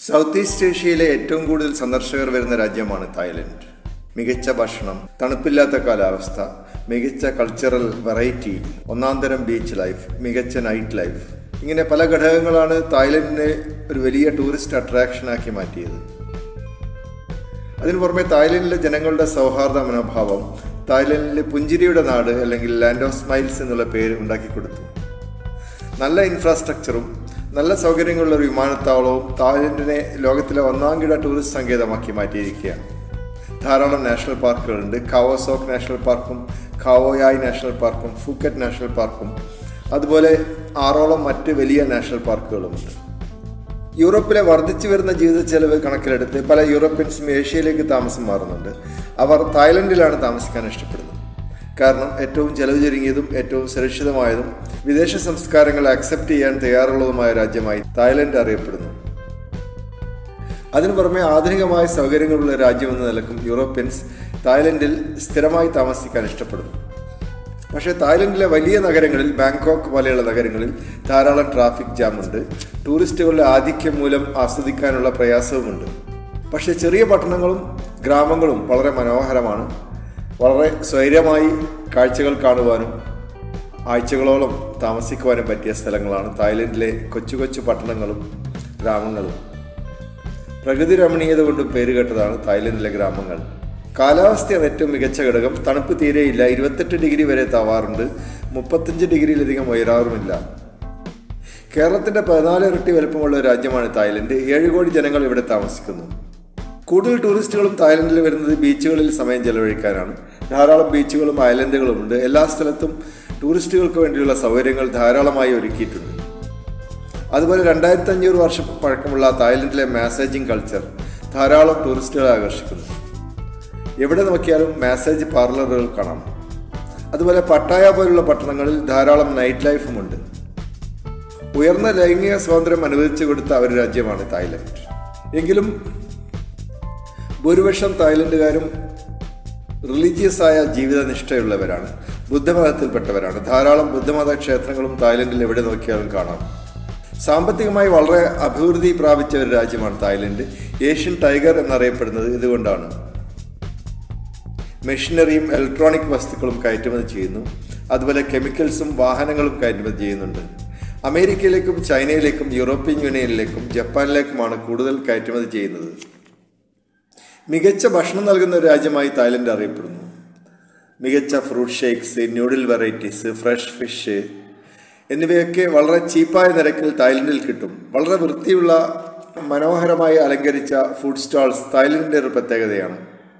south east ഏഷ്യയിലെ ഏറ്റവും കൂടുതൽ സന്ദർശകർ വരുന്ന രാജ്യമാണ് തായ്ലൻഡ് മികച്ച ഭക്ഷണം തണുപ്പില്ലാത്ത കാലാവസ്ഥ മികച്ച കൾച്ചറൽ വെറൈറ്റി ഒന്നാന്തരം ബീച്ച് ലൈഫ് മികച്ച നൈറ്റ് ലൈഫ് ഇങ്ങനെ പല ഘടകങ്ങളാണ് തായ്ലൻഡിനെ ഒരു വലിയ ടൂറിസ്റ്റ് അട്രാക്ഷനാക്കി മാറ്റിയത് അതിനു പുറമെ തായ്ലൻഡിലെ ജനങ്ങളുടെ സൗഹാർദ്ദ മനോഭാവം തായ്ലൻഡിലെ പുഞ്ചിരിയുടെ നാട് അല്ലെങ്കിൽ ലാൻഡ് ഓഫ് സ്മൈൽസ് എന്നുള്ള പേര് ഉണ്ടാക്കി കൊടുത്തു നല്ല ഇൻഫ്രാസ്ട്രക്ചറും നല്ല സൗകര്യങ്ങളുള്ള ഒരു വിമാനത്താവളവും തായ്ലൻഡിനെ ലോകത്തിലെ ഒന്നാംകിട ടൂറിസ്റ്റ് സങ്കേതമാക്കി മാറ്റിയിരിക്കുകയാണ് ധാരാളം നാഷണൽ പാർക്കുകളുണ്ട് കാവോസോക്ക് നാഷണൽ പാർക്കും ഖാവോയായ് നാഷണൽ പാർക്കും ഫൂക്കറ്റ് നാഷണൽ പാർക്കും അതുപോലെ ആറോളം മറ്റ് വലിയ നാഷണൽ പാർക്കുകളുമുണ്ട് യൂറോപ്പിലെ വർദ്ധിച്ചു വരുന്ന ജീവിത ചെലവ് കണക്കിലെടുത്ത് പല യൂറോപ്യൻസും ഏഷ്യയിലേക്ക് താമസം മാറുന്നുണ്ട് അവർ തായ്ലൻഡിലാണ് താമസിക്കാൻ ഇഷ്ടപ്പെടുന്നത് കാരണം ഏറ്റവും ചെലവ് ചുരുങ്ങിയതും ഏറ്റവും സുരക്ഷിതമായതും വിദേശ സംസ്കാരങ്ങൾ അക്സെപ്റ്റ് ചെയ്യാൻ തയ്യാറുള്ളതുമായ രാജ്യമായി തായ്ലൻഡ് അറിയപ്പെടുന്നു അതിനു പുറമെ ആധുനികമായ സൗകര്യങ്ങളുള്ള രാജ്യമെന്ന നിലക്കും യൂറോപ്യൻസ് തായ്ലൻഡിൽ സ്ഥിരമായി താമസിക്കാൻ ഇഷ്ടപ്പെടുന്നു പക്ഷേ തായ്ലൻഡിലെ വലിയ നഗരങ്ങളിൽ ബാങ്കോക്ക് പോലെയുള്ള നഗരങ്ങളിൽ ധാരാളം ട്രാഫിക് ജാമുണ്ട് ടൂറിസ്റ്റുകളുടെ ആധിക്യം മൂലം ആസ്വദിക്കാനുള്ള പ്രയാസവുമുണ്ട് പക്ഷേ ചെറിയ പട്ടണങ്ങളും ഗ്രാമങ്ങളും വളരെ മനോഹരമാണ് വളരെ സ്വൈര്യമായി കാഴ്ചകൾ കാണുവാനും ആഴ്ചകളോളം താമസിക്കുവാനും പറ്റിയ സ്ഥലങ്ങളാണ് തായ്ലൻഡിലെ കൊച്ചു കൊച്ചു പട്ടണങ്ങളും ഗ്രാമങ്ങളും പ്രകൃതി രമണീയത കൊണ്ട് പേരുകേട്ടതാണ് തായ്ലൻഡിലെ ഗ്രാമങ്ങൾ കാലാവസ്ഥയാണ് ഏറ്റവും മികച്ച ഘടകം തണുപ്പ് തീരെയില്ല ഇരുപത്തെട്ട് ഡിഗ്രി വരെ താവാറുണ്ട് മുപ്പത്തഞ്ച് ഡിഗ്രിയിലധികം ഉയരാറുമില്ല കേരളത്തിന്റെ പതിനാല് ഇരട്ടി വലുപ്പമുള്ള ഒരു രാജ്യമാണ് തായ്ലൻഡ് ഏഴ് കോടി ജനങ്ങൾ ഇവിടെ താമസിക്കുന്നു കൂടുതൽ ടൂറിസ്റ്റുകളും തായ്ലൻഡിൽ വരുന്നത് ബീച്ചുകളിൽ സമയം ചെലവഴിക്കാനാണ് ധാരാളം ബീച്ചുകളും ഐലൻഡുകളും ഉണ്ട് എല്ലാ സ്ഥലത്തും ടൂറിസ്റ്റുകൾക്ക് വേണ്ടിയുള്ള സൗകര്യങ്ങൾ ധാരാളമായി ഒരുക്കിയിട്ടുണ്ട് അതുപോലെ രണ്ടായിരത്തി അഞ്ഞൂറ് വർഷം പഴക്കമുള്ള തായ്ലൻഡിലെ മാസേജിംഗ് കൾച്ചർ ധാരാളം ടൂറിസ്റ്റുകളെ ആകർഷിക്കുന്നു എവിടെ നോക്കിയാലും മാസേജ് പാർലറുകൾ കാണാം അതുപോലെ പട്ടായ പോലുള്ള പട്ടണങ്ങളിൽ ധാരാളം നൈറ്റ് ലൈഫുമുണ്ട് ഉയർന്ന ലൈംഗിക സ്വാതന്ത്ര്യം അനുവദിച്ചു കൊടുത്ത ഒരു രാജ്യമാണ് തായ്ലൻഡ് എങ്കിലും ഭൂരിപക്ഷം തായ്ലൻഡുകാരും റിലീജിയസ് ആയ ജീവിതനിഷ്ഠയുള്ളവരാണ് ബുദ്ധമതത്തിൽപ്പെട്ടവരാണ് ധാരാളം ബുദ്ധമത ക്ഷേത്രങ്ങളും തായ്ലൻഡിൽ എവിടെ നോക്കിയാലും കാണാം സാമ്പത്തികമായി വളരെ അഭിവൃദ്ധി പ്രാപിച്ച ഒരു രാജ്യമാണ് തായ്ലൻഡ് ഏഷ്യൻ ടൈഗർ എന്നറിയപ്പെടുന്നത് ഇതുകൊണ്ടാണ് മെഷീനറിയും ഇലക്ട്രോണിക് വസ്തുക്കളും കയറ്റുമതി ചെയ്യുന്നു അതുപോലെ കെമിക്കൽസും വാഹനങ്ങളും കയറ്റുമതി ചെയ്യുന്നുണ്ട് അമേരിക്കയിലേക്കും ചൈനയിലേക്കും യൂറോപ്യൻ യൂണിയനിലേക്കും ജപ്പാനിലേക്കുമാണ് കൂടുതൽ കയറ്റുമതി ചെയ്യുന്നത് മികച്ച ഭക്ഷണം നൽകുന്ന ഒരു രാജ്യമായി തായ്ലൻഡ് അറിയപ്പെടുന്നു മികച്ച fruit shakes noodle varieties fresh fish എന്നിവയൊക്കെ വളരെ ചീപ്പായ നിരക്കിൽ തായ്ലൻഡിൽ കിട്ടും വളരെ വൃത്തിയുള്ള മനോഹരമായി അലങ്കരിച്ച ഫുഡ് സ്റ്റാൾസ് തായ്ലൻഡിൻ്റെ ഒരു പ്രത്യേകതയാണ്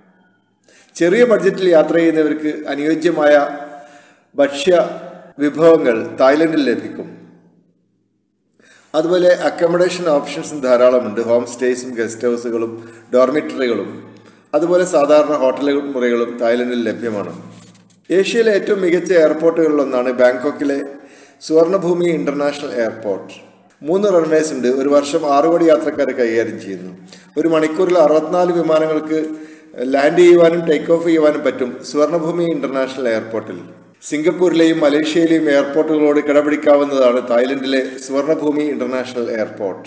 ചെറിയ ബഡ്ജറ്റിൽ യാത്ര ചെയ്യുന്നവർക്ക് അനുയോജ്യമായ ഭക്ഷ്യ വിഭവങ്ങൾ തായ്ലൻഡിൽ ലഭിക്കും അതുപോലെ അക്കോമഡേഷൻ ഓപ്ഷൻസും ധാരാളമുണ്ട് ഹോം സ്റ്റേസും ഗസ്റ്റ് ഹൗസുകളും ഡോർമിറ്ററികളും അതുപോലെ സാധാരണ ഹോട്ടൽ മുറികളും തായ്ലൻഡിൽ ലഭ്യമാണ് ഏഷ്യയിലെ ഏറ്റവും മികച്ച എയർപോർട്ടുകളിലൊന്നാണ് ബാങ്കോക്കിലെ സുവർണഭൂമി ഇന്റർനാഷണൽ എയർപോർട്ട് മൂന്ന് റൺവേസ് ഉണ്ട് ഒരു വർഷം ആറ് കോടി യാത്രക്കാരെ കൈകാര്യം ചെയ്യുന്നു ഒരു മണിക്കൂറിൽ അറുപത്തിനാല് വിമാനങ്ങൾക്ക് ലാൻഡ് ചെയ്യുവാനും ടേക്ക് ഓഫ് ചെയ്യുവാനും പറ്റും സുവർണഭൂമി ഇന്റർനാഷണൽ എയർപോർട്ടിൽ സിംഗപ്പൂരിലെയും മലേഷ്യയിലെയും എയർപോർട്ടുകളോട് കിടപിടിക്കാവുന്നതാണ് തായ്ലൻഡിലെ സുവർണഭൂമി ഇന്റർനാഷണൽ എയർപോർട്ട്